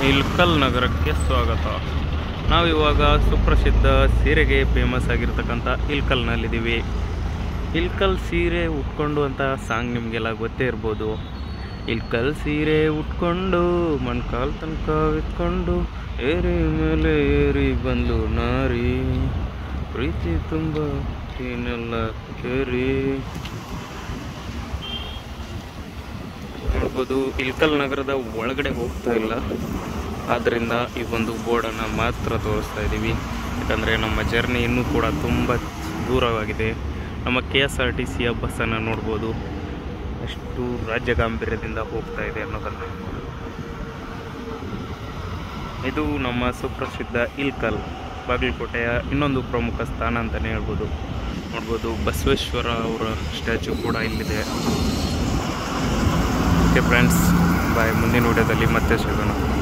ಇಲ್ಕಲ್ ನಗರಕ್ಕೆ ಸ್ವಾಗತ ನಾವಿವಾಗ ಸುಪ್ರಸಿದ್ಧ ಸೀರೆಗೆ ಫೇಮಸ್ ಆಗಿರ್ತಕ್ಕಂಥ ಇಲ್ಕಲ್ನಲ್ಲಿದ್ದೀವಿ ಇಲ್ಕಲ್ ಸೀರೆ ಉಟ್ಕೊಂಡು ಅಂತ ಸಾಂಗ್ ನಿಮಗೆಲ್ಲ ಗೊತ್ತೇ ಇರ್ಬೋದು ಇಲ್ಕಲ್ ಸೀರೆ ಉಟ್ಕೊಂಡು ಮಣ್ಕಾಲ್ ತನಕ ಇಟ್ಕೊಂಡು ಏರಿ ಮೇಲೆ ಏರಿ ಬಂದು ನಾರಿ ಪ್ರೀತಿ ತುಂಬ ಏನೆಲ್ಲ ಕೇರಿ ನೋಡ್ಬೋದು ಇಲ್ಕಲ್ ನಗರದ ಒಳಗಡೆ ಹೋಗ್ತಾ ಇಲ್ಲ ಆದ್ದರಿಂದ ಈ ಒಂದು ಬೋರ್ಡನ್ನು ಮಾತ್ರ ತೋರಿಸ್ತಾ ಇದ್ದೀವಿ ಯಾಕಂದರೆ ನಮ್ಮ ಜರ್ನಿ ಇನ್ನೂ ಕೂಡ ತುಂಬ ದೂರವಾಗಿದೆ ನಮ್ಮ ಕೆ ಎಸ್ ಆರ್ ಟಿ ಸಿಯ ಬಸ್ಸನ್ನು ನೋಡ್ಬೋದು ಎಷ್ಟು ರಾಜ್ಯ ಗಾಂಭೀರ್ಯದಿಂದ ಹೋಗ್ತಾ ಇದೆ ಅನ್ನೋದನ್ನು ಇದು ನಮ್ಮ ಸುಪ್ರಸಿದ್ಧ ಇಲ್ಕಲ್ ಬಾಗಲಕೋಟೆಯ ಇನ್ನೊಂದು ಪ್ರಮುಖ ಸ್ಥಾನ ಅಂತಲೇ ಹೇಳ್ಬೋದು ನೋಡ್ಬೋದು ಬಸವೇಶ್ವರ ಅವರ ಸ್ಟ್ಯಾಚು ಕೂಡ ಇಲ್ಲಿದೆ ಓಕೆ ಫ್ರೆಂಡ್ಸ್ ಬಾಯ್ ಮುಂದಿನ ವಿಡಿಯೋದಲ್ಲಿ ಮತ್ತೆ ಸಿಗೋಣ